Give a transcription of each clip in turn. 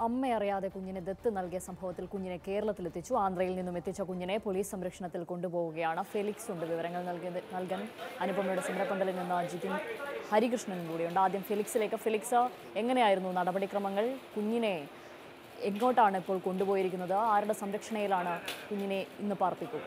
അമ്മയറിയാതെ കുഞ്ഞിനെ ദത്ത് നൽകിയ സംഭവത്തിൽ കുഞ്ഞിനെ കേരളത്തിലെത്തിച്ചു ആന്ധ്രയിൽ നിന്നും എത്തിച്ച കുഞ്ഞിനെ പോലീസ് സംരക്ഷണത്തിൽ കൊണ്ടുപോവുകയാണ് ഫെലിക്സ് ഉണ്ട് വിവരങ്ങൾ നൽകിയത് നൽകാൻ അനുപമയുടെ സമരപ്പന്തലിൽ നിന്ന് ജിതിൻ ഹരികൃഷ്ണനും കൂടിയുണ്ട് ആദ്യം ഫെലിക്സിലേക്ക് ഫെലിക്സ് എങ്ങനെയായിരുന്നു നടപടിക്രമങ്ങൾ കുഞ്ഞിനെ എങ്ങോട്ടാണ് ഇപ്പോൾ കൊണ്ടുപോയിരിക്കുന്നത് ആരുടെ സംരക്ഷണയിലാണ് കുഞ്ഞിനെ ഇന്ന് പാർപ്പിക്കുക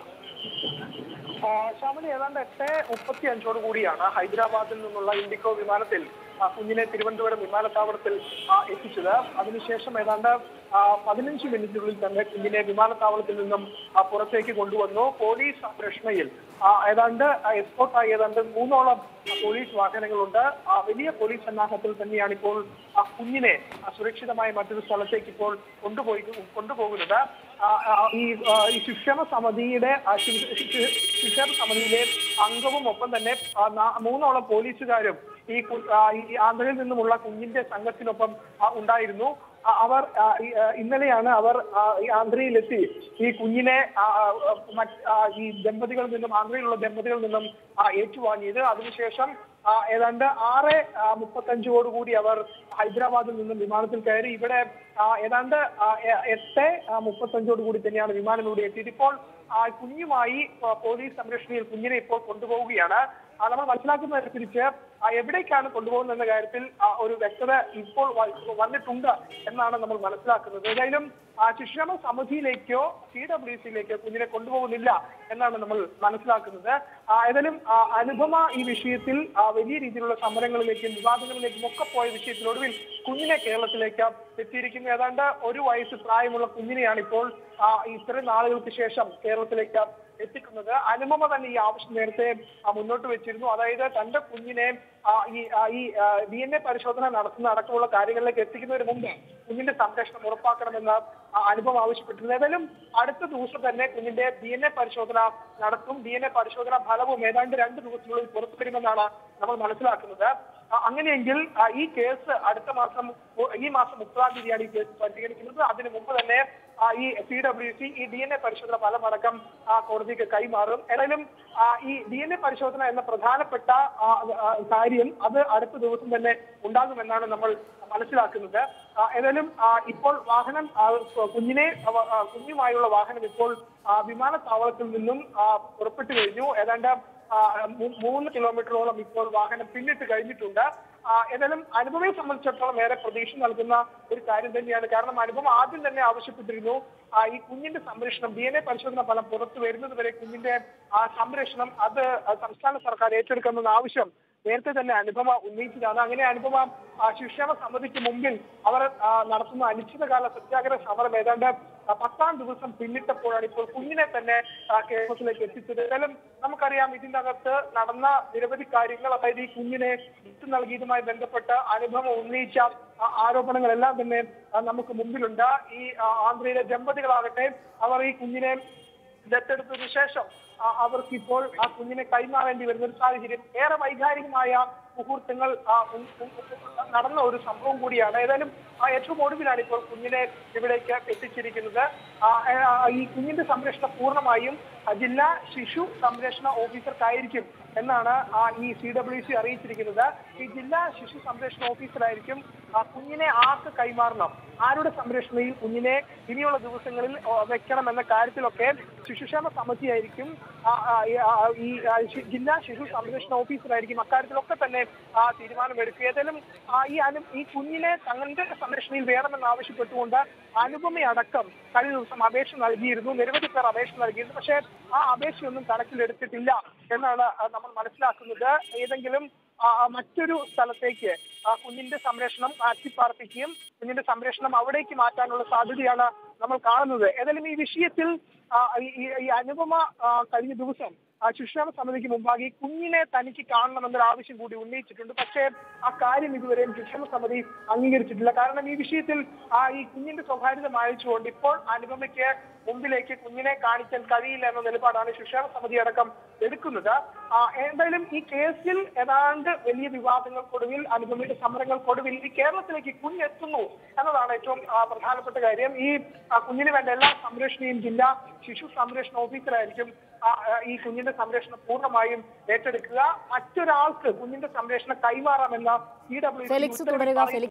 ആ, ശ്യാമളി ഏതാണ്ട് എട്ട് മുപ്പത്തി അഞ്ചോട് കൂടിയാണ് ഹൈദരാബാദിൽ നിന്നുള്ള ഇൻഡിഗോ വിമാനത്തിൽ ആ, കുഞ്ഞിനെ തിരുവനന്തപുരം വിമാനത്താവളത്തിൽ ആ, എത്തിച്ചത് അതിനുശേഷം ഏതാണ്ട് ആ, പതിനഞ്ച് മിനിറ്റിനുള്ളിൽ തന്നെ കുഞ്ഞിനെ വിമാനത്താവളത്തിൽ നിന്നും ആ, പുറത്തേക്ക് കൊണ്ടുവന്നു പോലീസ് സംരക്ഷണയിൽ ആ, ഏതാണ്ട് എസ്കോട്ടായി ഏതാണ്ട് മൂന്നോളം ആ, പോലീസ് വാഹനങ്ങളുണ്ട് ആ, വലിയ പോലീസ് സന്നാഹത്തിൽ തന്നെയാണ് ഇപ്പോൾ ആ കുഞ്ഞിനെ ആ, സുരക്ഷിതമായ മറ്റൊരു സ്ഥലത്തേക്ക് ഇപ്പോൾ കൊണ്ടുപോയി കൊണ്ടുപോകുന്നത് ആ, ആ, ഈ ആ, ഈ ശിക്ഷണ സമിതിയുടെ ആ, ശി- ശി- ശിക്ഷണ സമിതിയിലെ അംഗവും ഒപ്പം തന്നെ ആ, നാ- മൂന്നോളം പോലീസുകാരും ഈ കു- ആ, ഈ ആന്ധ്രയിൽ നിന്നുമുള്ള കുഞ്ഞിന്റെ സംഘത്തിനൊപ്പം ആ, ഉണ്ടായിരുന്നു ആ, അവർ ആ, ഈ, ആ, ഇന്നലെയാണ് അവർ ആ, ഈ ആന്ധ്രയിലെത്തി ഈ കുഞ്ഞിനെ ആ, ആ, മറ്റ് ആ, ഈ ദമ്പതികളിൽ നിന്നും ആന്ധ്രയിലുള്ള ദമ്പതികളിൽ നിന്നും ആ, ഏറ്റുവാങ്ങിയത് അതിനുശേഷം ആ, ഏതാണ്ട് ആറ് ആ, മുപ്പത്തഞ്ചോടുകൂടി അവർ ഹൈദരാബാദിൽ നിന്നും വിമാനത്തിൽ കയറി ഇവിടെ ആ, ഏതാണ്ട് ആ, എ- എട്ട് ആ, മുപ്പത്തഞ്ചോട് കൂടി തന്നെയാണ് വിമാനം ഇവിടെ എത്തിയത് ഇപ്പോൾ ആ, കുഞ്ഞുമായി ആ, പോലീസ് സംരക്ഷണയിൽ കുഞ്ഞിനെ ഇപ്പോൾ കൊണ്ടുപോവുകയാണ് ആ, നമ്മൾ മനസ്സിലാക്കുന്നതനുസരിച്ച് ആ, എവിടേക്കാണ് കൊണ്ടുപോകുന്നത് എന്ന കാര്യത്തിൽ ആ, ഒരു വ്യക്തത ഇപ്പോൾ വ- വന്നിട്ടുണ്ട് എന്നാണ് നമ്മൾ മനസ്സിലാക്കുന്നത് ഏതായാലും ആ ശിക്ഷണ സമിതിയിലേക്കോ സി ഡബ്ല്യു സിയിലേക്കോ കുഞ്ഞിനെ കൊണ്ടുപോകുന്നില്ല എന്നാണ് നമ്മൾ മനസ്സിലാക്കുന്നത് ആ, ഏതായാലും ആ, അനുപമ ഈ വിഷയത്തിൽ ആ, വലിയ രീതിയിലുള്ള സമരങ്ങളിലേക്കും വിവാദങ്ങളിലേക്കും ഒക്കെ പോയ വിഷയത്തിൽ ഒടുവിൽ കുഞ്ഞിനെ കേരളത്തിലേക്ക് എത്തിയിരിക്കുന്നു ഏതാണ്ട് ഒരു വയസ്സ് പ്രായമുള്ള കുഞ്ഞിനെയാണ് ഇപ്പോൾ ആ, ഇത്രയും നാളുകൾക്ക് ശേഷം കേരളത്തിലേക്ക് എത്തിക്കുന്നത് അനുപമ തന്നെ ഈ ആവശ്യം നേരത്തെ ആ, മുന്നോട്ട് വെച്ചിരുന്നു അതായത് തന്റെ കുഞ്ഞിനെ ആ, ഈ ആ, ഈ ഡി എൻ എ പരിശോധന നടത്തുന്ന അടക്കമുള്ള കാര്യങ്ങളിലേക്ക് എത്തിക്കുന്നതിന് മുമ്പ് കുഞ്ഞിന്റെ സംരക്ഷണം ഉറപ്പാക്കണമെന്ന് ആ, അനുപമ ആവശ്യപ്പെട്ടിരുന്നു ഏതായാലും അടുത്ത ദിവസം തന്നെ കുഞ്ഞിന്റെ ഡി എൻ എ പരിശോധന നടത്തും ഡി എൻ എ പരിശോധന ഫലവും ഏതാണ്ട് രണ്ട് ദിവസത്തിനുള്ളിൽ പുറത്തു വരുമെന്നാണ് നമ്മൾ മനസ്സിലാക്കുന്നത് ആ, അങ്ങനെയെങ്കിൽ ആ, ഈ കേസ് അടുത്ത മാസം ഒ- ഈ മാസം മുപ്പതാം തീയതിയാണ് ഈ കേസ് പരിഗണിക്കുന്നത് അതിനു മുമ്പ് തന്നെ ആ, ഈ സി ഡബ്ല്യു സി ഈ ഡി എൻ എ പരിശോധന ഫലമടക്കം ആ, കോടതിക്ക് കൈമാറും ഏതായാലും ആ, ഈ ഡി എൻ എ പരിശോധന എന്ന പ്രധാനപ്പെട്ട ആ, ആ, കാര്യം അത് അടുത്ത ദിവസം തന്നെ ഉണ്ടാകുമെന്നാണ് നമ്മൾ മനസ്സിലാക്കുന്നത് ആ, ഏതായാലും ആ, ഇപ്പോൾ വാഹനം ആ, കുഞ്ഞിനെ അവ- ആ, കുഞ്ഞുമായുള്ള വാഹനം ഇപ്പോൾ ആ, വിമാനത്താവളത്തിൽ നിന്നും ആ, പുറപ്പെട്ടു കഴിഞ്ഞു ഏതാണ്ട് ആ, മൂ- മൂന്ന് കിലോമീറ്ററോളം ഇപ്പോൾ വാഹനം പിന്നിട്ട് കഴിഞ്ഞിട്ടുണ്ട് ആ, ഏതായാലും അനുപമയെ സംബന്ധിച്ചിടത്തോളം ഏറെ പ്രതീക്ഷ നൽകുന്ന ഒരു കാര്യം തന്നെയാണ് കാരണം അനുപമ ആദ്യം തന്നെ ആവശ്യപ്പെട്ടിരുന്നു ആ, ഈ കുഞ്ഞിന്റെ സംരക്ഷണം ഡി എൻ എ പരിശോധന ഫലം പുറത്തു വരുന്നത് വരെ കുഞ്ഞിന്റെ ആ, സംരക്ഷണം അത് സംസ്ഥാന സർക്കാർ ഏറ്റെടുക്കണമെന്ന ആവശ്യം നേരത്തെ തന്നെ അനുപമ ഉന്നയിച്ചതാണ് അങ്ങനെ അനുപമ ആ, ശിക്ഷണ സമിതിക്ക് മുമ്പിൽ അവർ ആ, നടത്തുന്ന അനിശ്ചിതകാല സത്യാഗ്രഹ സമരം ഏതാണ്ട് ആ, പത്താം ദിവസം പിന്നിട്ടപ്പോഴാണ് ഇപ്പോൾ കുഞ്ഞിനെ തന്നെ ആ, കേരളത്തിലേക്ക് എത്തിച്ചത് ഏതായാലും നമുക്കറിയാം ഇതിന്റെ അകത്ത് നടന്ന നിരവധി കാര്യങ്ങൾ അതായത് ഈ കുഞ്ഞിനെ വിട്ടു നൽകിയതുമായി ബന്ധപ്പെട്ട് അനുഭവം ഉന്നയിച്ച ആ, ആരോപണങ്ങളെല്ലാം തന്നെ ആ, നമുക്ക് മുമ്പിലുണ്ട് ഈ ആ, ആന്ധ്രയിലെ ദമ്പതികളാകട്ടെ അവർ ഈ കുഞ്ഞിനെ ദത്തെടുത്തതിനു ശേഷം ആ, അവർക്ക് ഇപ്പോൾ ആ കുഞ്ഞിനെ കൈമാറേണ്ടി വരുന്ന ഒരു സാഹചര്യം ഏറെ വൈകാരികമായ മുഹൂർത്തങ്ങൾ ആ, ഉം, ഉം, ഉം, നടന്ന ഒരു സംഭവം കൂടിയാണ് ഏതായാലും ആ ഏറ്റവും ഒടുവിലാണ് ഇപ്പോൾ കുഞ്ഞിനെ ഇവിടേക്ക് എത്തിച്ചിരിക്കുന്നത് ആ, ആ, ഈ കുഞ്ഞിന്റെ സംരക്ഷണം പൂർണ്ണമായും ആ, ജില്ലാ ശിശു സംരക്ഷണ ഓഫീസർക്കായിരിക്കും എന്നാണ് ആ, ഈ സി ഡബ്ല്യു സി അറിയിച്ചിരിക്കുന്നത് ഈ ജില്ലാ ശിശു സംരക്ഷണ ഓഫീസറായിരിക്കും ആ കുഞ്ഞിനെ ആർക്ക് കൈമാറണം ആരുടെ സംരക്ഷണയിൽ കുഞ്ഞിനെ ഇനിയുള്ള ദിവസങ്ങളിൽ ആ, വെക്കണം എന്ന കാര്യത്തിലൊക്കെ ശിശുക്ഷേമ സമിതിയായിരിക്കും ആ, ആ, ഈ, ആ, ഈ ആ, ശി- ജില്ലാ ശിശു സംരക്ഷണ ഓഫീസറായിരിക്കും അക്കാര്യത്തിലൊക്കെ തന്നെ ആ തീരുമാനമെടുക്കുക ഏതായാലും ആ, ഈ അനു ഈ കുഞ്ഞിനെ തങ്ങളുടെ സംരക്ഷണയിൽ വേണമെന്ന് ആവശ്യപ്പെട്ടുകൊണ്ട് അനുപമയടക്കം കഴിഞ്ഞ ദിവസം അപേക്ഷ നൽകിയിരുന്നു നിരവധി പേർ അപേക്ഷ നൽകിയിരുന്നു പക്ഷേ ആ അപേക്ഷയൊന്നും കണക്കിലെടുത്തിട്ടില്ല എന്നാണ് ആ, നമ്മൾ മനസ്സിലാക്കുന്നത് ഏതെങ്കിലും ആ, ആ, മറ്റൊരു സ്ഥലത്തേക്ക് ആ കുഞ്ഞിന്റെ സംരക്ഷണം മാറ്റിപ്പാർപ്പിക്കുകയും കുഞ്ഞിന്റെ സംരക്ഷണം അവിടേക്ക് മാറ്റാനുള്ള സാധ്യതയാണ് നമ്മൾ കാണുന്നത് ഏതായാലും ഈ വിഷയത്തിൽ ആ, ഈ- ഈ- ഈ അനുപമ ആ, കഴിഞ്ഞ ദിവസം ആ ശിക്ഷണ സമിതിക്ക് മുമ്പാകെ ഈ കുഞ്ഞിനെ തനിക്ക് കാണണമെന്നൊരു ആവശ്യം കൂടി ഉന്നയിച്ചിട്ടുണ്ട് പക്ഷേ ആ കാര്യം ഇതുവരെയും ശിക്ഷണ സമിതി അംഗീകരിച്ചിട്ടില്ല കാരണം ഈ വിഷയത്തിൽ ആ ഈ കുഞ്ഞിന്റെ സ്വകാര്യത മാനിച്ചുകൊണ്ട് ഇപ്പോൾ അനുപമയ്ക്ക് മുമ്പിലേക്ക് കുഞ്ഞിനെ കാണിക്കാൻ കഴിയില്ല എന്ന നിലപാടാണ് ശിക്ഷണ സമിതി അടക്കം എടുക്കുന്നത് ആ, എന്തായാലും ഈ കേസിൽ ഏതാണ്ട് വലിയ വിവാദങ്ങൾക്കൊടുവിൽ അനുപമയുടെ സമരങ്ങൾക്കൊടുവിൽ ഈ കേരളത്തിലേക്ക് കുഞ്ഞെത്തുന്നു എന്നതാണ് ഏറ്റവും ആ, പ്രധാനപ്പെട്ട കാര്യം ഈ ആ, കുഞ്ഞിന് വേണ്ട എല്ലാ സംരക്ഷണയും ജില്ലാ ശിശു സംരക്ഷണ ഓഫീസറായിരിക്കും ആ, ആ, ഈ കുഞ്ഞിന്റെ സംരക്ഷണം പൂർണ്ണമായും ഏറ്റെടുക്കുക മറ്റൊരാൾക്ക് കുഞ്ഞിന്റെ സംരക്ഷണം കൈമാറാമെന്ന പി ഡബ്ല്യു ഫെലിക്സ് തുടരുക ഫെലിക്സ്